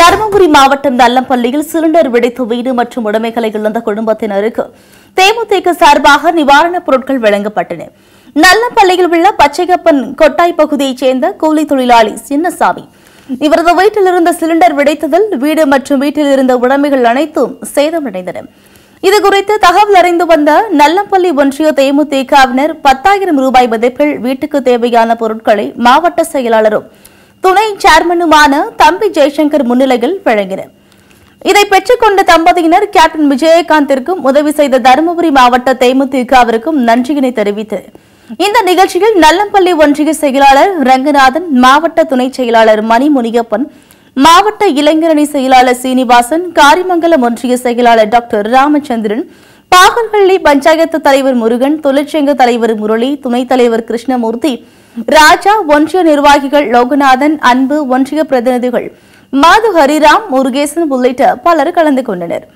தருமபுரி மாவட்டம் நல்லம்பள்ளியில் சிலிண்டர் வெடித்து வீடு மற்றும் உடைமைகளை இழந்த குடும்பத்தினருக்கு தேமுதிக சார்பாக நிவாரணப் பொருட்கள் வழங்கப்பட்டன நல்லம்பள்ளியில் உள்ள பச்சையப்பன் கொட்டாய் பகுதியைச் சேர்ந்த கூலி தொழிலாளி சின்னசாமி இவரது வீட்டில் இருந்த சிலிண்டர் வெடித்ததில் வீடு மற்றும் வீட்டில் இருந்த உடைமைகள் அனைத்தும் சேதமடைந்தன இதுகுறித்து தகவல் அறிந்து வந்த நல்லம்பள்ளி ஒன்றிய தேமுதிகவினர் பத்தாயிரம் ரூபாய் மதிப்பில் வீட்டுக்கு தேவையான பொருட்களை மாவட்ட செயலாளரும் துணை சேர்மனுமான தம்பி ஜெய்சங்கர் முன்னிலையில் வழங்கினர் இதை பெற்றுக்கொண்ட தம்பதியினர் கேப்டன் விஜயகாந்திற்கும் உதவி செய்த தருமபுரி மாவட்ட தேமுதிகவிற்கும் நன்றியினை தெரிவித்தனர் இந்த நிகழ்ச்சியில் நல்லம்பள்ளி ஒன்றிய செயலாளர் ரங்கநாதன் மாவட்ட துணை செயலாளர் மணி முனியப்பன் மாவட்ட இளைஞரணி செயலாளர் சீனிவாசன் காரிமங்கலம் ஒன்றிய செயலாளர் டாக்டர் ராமச்சந்திரன் பாகல்கள்ளி பஞ்சாயத்து தலைவர் முருகன் தொழிற்சங்க தலைவர் முரளி துணைத் தலைவர் கிருஷ்ணமூர்த்தி ராஜா ஒன்றிய நிர்வாகிகள் லோகநாதன் அன்பு ஒன்றிய பிரதிநிதிகள் மாது ஹரிராம் முருகேசன் உள்ளிட்ட பலர் கலந்து கொண்டனர்